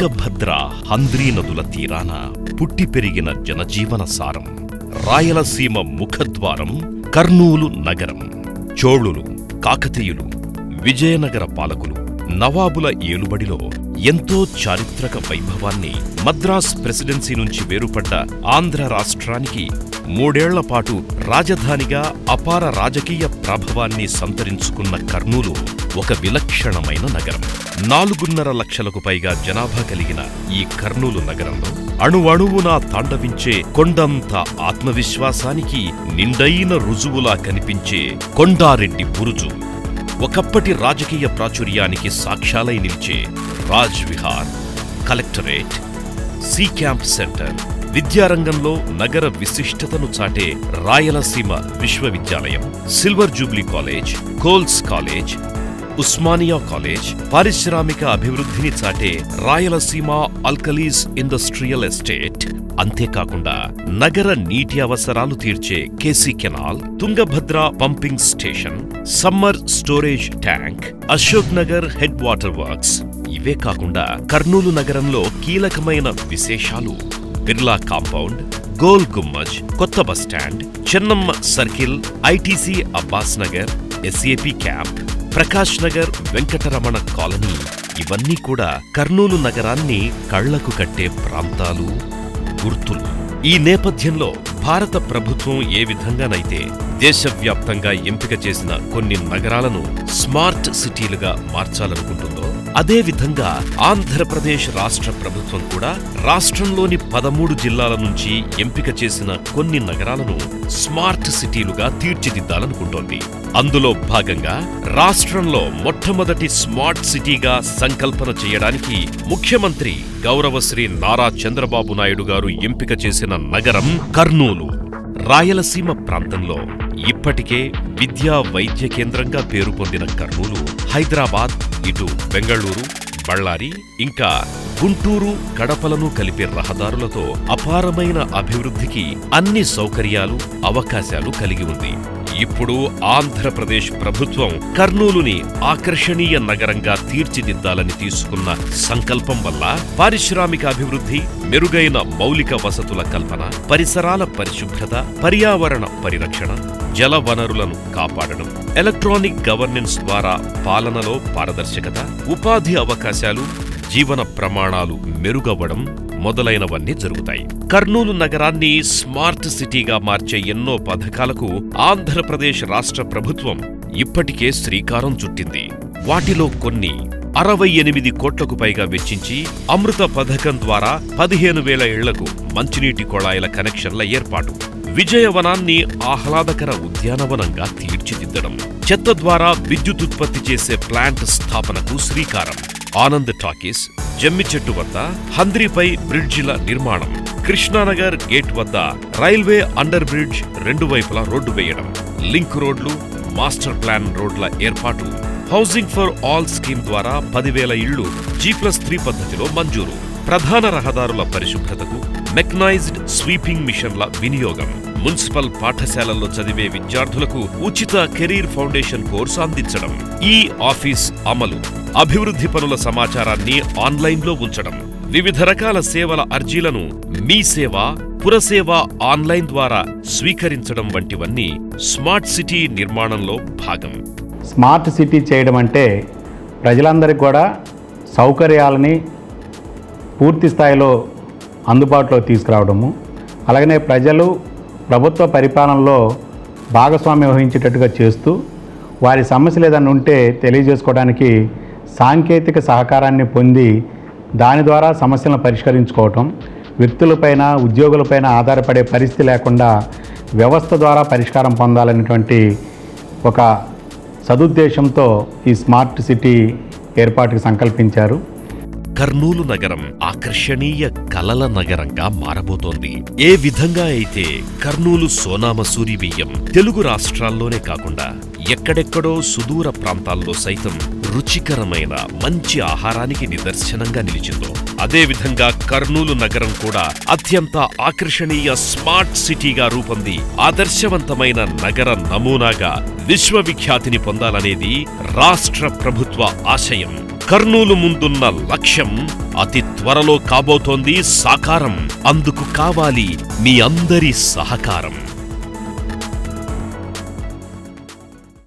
తుంగభద్ర హంద్రీ నదుల తీరాన పుట్టి పెరిగిన జనజీవన సారం రాయలసీమ ముఖద్వారం కర్నూలు నగరం చోళులు కాకతీయులు విజయనగర పాలకులు నవాబుల ఏలుబడిలో ఎంతో చారిత్రక వైభవాన్ని మద్రాస్ ప్రెసిడెన్సీ నుంచి వేరుపడ్డ ఆంధ్ర రాష్ట్రానికి మూడేళ్ల పాటు రాజధానిగా అపార రాజకీయ ప్రభావాన్ని సంతరించుకున్న కర్నూలు ఒక విలక్షణమైన నగరం నాలుగున్నర లక్షలకు పైగా జనాభా కలిగిన ఈ కర్నూలు నగరంలో అణువణువునా తాండవించే కొండంత ఆత్మవిశ్వాసానికి నిండైన రుజువులా కనిపించే కొండారెడ్డి బురుజు ఒకప్పటి రాజకీయ ప్రాచుర్యానికి సాక్ష్యాలై నిలిచే Raj Vihar collectorate C camp center విద్యారంగంలో నగర విశిష్టతను చాటే రాయలసీమ విశ్వవిద్యాలయం సిల్వర్ జూబ్లీ కాలేజ్ కోల్స్ కాలేజ్ ఉస్మానియా కాలేజ్ పారిశ్రామిక అభివృద్ధిని చాటే రాయలసీమ అల్కలీస్ ఇండస్ట్రియల్ ఎస్టేట్ అంతేకాకుండా నగర నీటి అవసరాలు తీర్చే KC canal Tungabhadra pumping station summer storage tank Ashok Nagar head water works ఇవే కాకుండా కర్నూలు నగరంలో కీలకమైన విశేషాలు బిర్లా కాంపౌండ్ గోల్ గుమ్మజ్ కొత్త bus stand Chennamma circle ITC Abbas Nagar SAP camp Prakash Nagar Venkataramana colony ఇవన్నీ కూడా కర్నూలు నగరాన్ని కళ్లకు కట్టే ప్రాంతాలు గుర్తులు ఈ నేపథ్యంలో భారత ప్రభుత్వం ఏ విధంగానైతే దేశవ్యాప్తంగా ఎంపిక చేసిన కొన్ని నగరాలను స్మార్ట్ సిటీలుగా మార్చాలనుకుంటుందో అదే విధంగా ఆంధ్రప్రదేశ్ రాష్ట్ర ప్రభుత్వం కూడా రాష్ట్రంలోని పదమూడు జిల్లాల నుంచి ఎంపిక చేసిన కొన్ని నగరాలను స్మార్ట్ సిటీలుగా తీర్చిదిద్దాలనుకుంటోంది అందులో భాగంగా రాష్ట్రంలో మొట్టమొదటి స్మార్ట్ సిటీగా సంకల్పన చేయడానికి ముఖ్యమంత్రి గౌరవశ్రీ నారా చంద్రబాబు నాయుడు గారు ఎంపిక చేసిన నగరం కర్నూలు రాయలసీమ ప్రాంతంలో ఇప్పటికే విద్యా వైద్య కేంద్రంగా పేరు పొందిన కర్నూలు హైదరాబాద్ ఇటు బెంగళూరు బళ్ళారి ఇంకా గుంటూరు కడపలను కలిపే రహదారులతో అపారమైన అభివృద్ధికి అన్ని సౌకర్యాలు అవకాశాలు కలిగి ఉంది ఇప్పుడు ఆంధ్రప్రదేశ్ ప్రభుత్వం కర్నూలుని ఆకర్షణీయ నగరంగా తీర్చిదిద్దాలని తీసుకున్న సంకల్పం వల్ల పారిశ్రామిక అభివృద్ధి మెరుగైన మౌలిక వసతుల కల్పన పరిసరాల పరిశుభ్రత పర్యావరణ పరిరక్షణ జల వనరులను కాపాడడం ఎలక్ట్రానిక్ గవర్నెన్స్ ద్వారా పాలనలో పారదర్శకత ఉపాధి అవకాశాలు జీవన ప్రమాణాలు మెరుగవ్వడం మొదలైనవన్నీ జరుగుతాయి కర్నూలు నగరాన్ని స్మార్ట్ సిటీగా మార్చే ఎన్నో పథకాలకు ఆంధ్రప్రదేశ్ రాష్ట్ర ప్రభుత్వం ఇప్పటికే శ్రీకారం చుట్టింది వాటిలో కొన్ని అరవై ఎనిమిది కోట్లకు పైగా వెచ్చించి అమృత పథకం ద్వారా పదిహేను వేల ఇళ్లకు మంచినీటి కొళాయిల కనెక్షన్ల ఏర్పాటు విజయవనాన్ని ఆహ్లాదకర ఉద్యానవనంగా తీర్చిదిద్దడం చెత్త ద్వారా విద్యుత్ ఉత్పత్తి చేసే ప్లాంట్ స్థాపనకు శ్రీకారం ఆనంద్ టాకీస్ జమ్మి చెట్టు వద్ద హంద్రీపై బ్రిడ్జిల నిర్మాణం కృష్ణానగర్ గేట్ వద్ద రైల్వే అండర్ బ్రిడ్జ్ రెండు వైపులా రోడ్డు వేయడం లింక్ రోడ్లు మాస్టర్ ప్లాన్ రోడ్ల ఏర్పాటు హౌసింగ్ ఫర్ ఆల్ స్కీమ్ ద్వారా పదివేల ఇళ్లు జీ ప్లస్ త్రీ పద్ధతిలో మంజూరు ప్రధాన రహదారుల పరిశుభ్రతకు మెక్నైజ్డ్ స్వీపింగ్ మిషన్ల వినియోగం మున్సిపల్ పాఠశాలల్లో చదివే విద్యార్థులకు ఉచిత కెరీర్ ఫౌండేషన్ కోర్సు అందించడం ఈ ఆఫీస్ అమలు అభివృద్ధి పనుల సమాచారాన్ని ఆన్లైన్లో ఉంచడం వివిధ రకాల సేవల అర్జీలను మీ సేవ పురసేవ ఆన్లైన్ ద్వారా స్వీకరించడం వంటివన్నీ స్మార్ట్ సిటీ నిర్మాణంలో భాగం స్మార్ట్ సిటీ చేయడం అంటే ప్రజలందరికీ కూడా సౌకర్యాలని పూర్తి స్థాయిలో అందుబాటులో తీసుకురావడము అలాగనే ప్రజలు ప్రభుత్వ పరిపాలనలో భాగస్వామ్యం వహించేటట్టుగా చేస్తూ వారి సమస్యలు ఏదైనా ఉంటే తెలియజేసుకోవడానికి సాంకేతిక సహకారాన్ని పొంది దాని ద్వారా సమస్యలను పరిష్కరించుకోవటం వ్యక్తులపైన ఉద్యోగులపైన ఆధారపడే పరిస్థితి లేకుండా వ్యవస్థ ద్వారా పరిష్కారం పొందాలనేటువంటి ఒక సదుద్దేశంతో ఈ స్మార్ట్ సిటీ ఏర్పాటుకు సంకల్పించారు కర్నూలు నగరం ఆకర్షణీయ కలల నగరంగా మారబోతోంది ఏ విధంగా అయితే కర్నూలు సోనామసూరి బియ్యం తెలుగు రాష్ట్రాల్లోనే కాకుండా ఎక్కడెక్కడో సుదూర ప్రాంతాల్లో సైతం రుచికరమైన మంచి ఆహారానికి నిదర్శనంగా నిలిచిందో అదేవిధంగా కర్నూలు నగరం కూడా అత్యంత ఆకర్షణీయ స్మార్ట్ సిటీగా రూపొంది ఆదర్శవంతమైన నగర నమూనాగా విశ్వవిఖ్యాతిని పొందాలనేది రాష్ట్ర ప్రభుత్వ ఆశయం కర్నూలు ముందున్న లక్ష్యం అతి త్వరలో కాబోతోంది సాకారం అందుకు కావాలి మీ అందరి సహకారం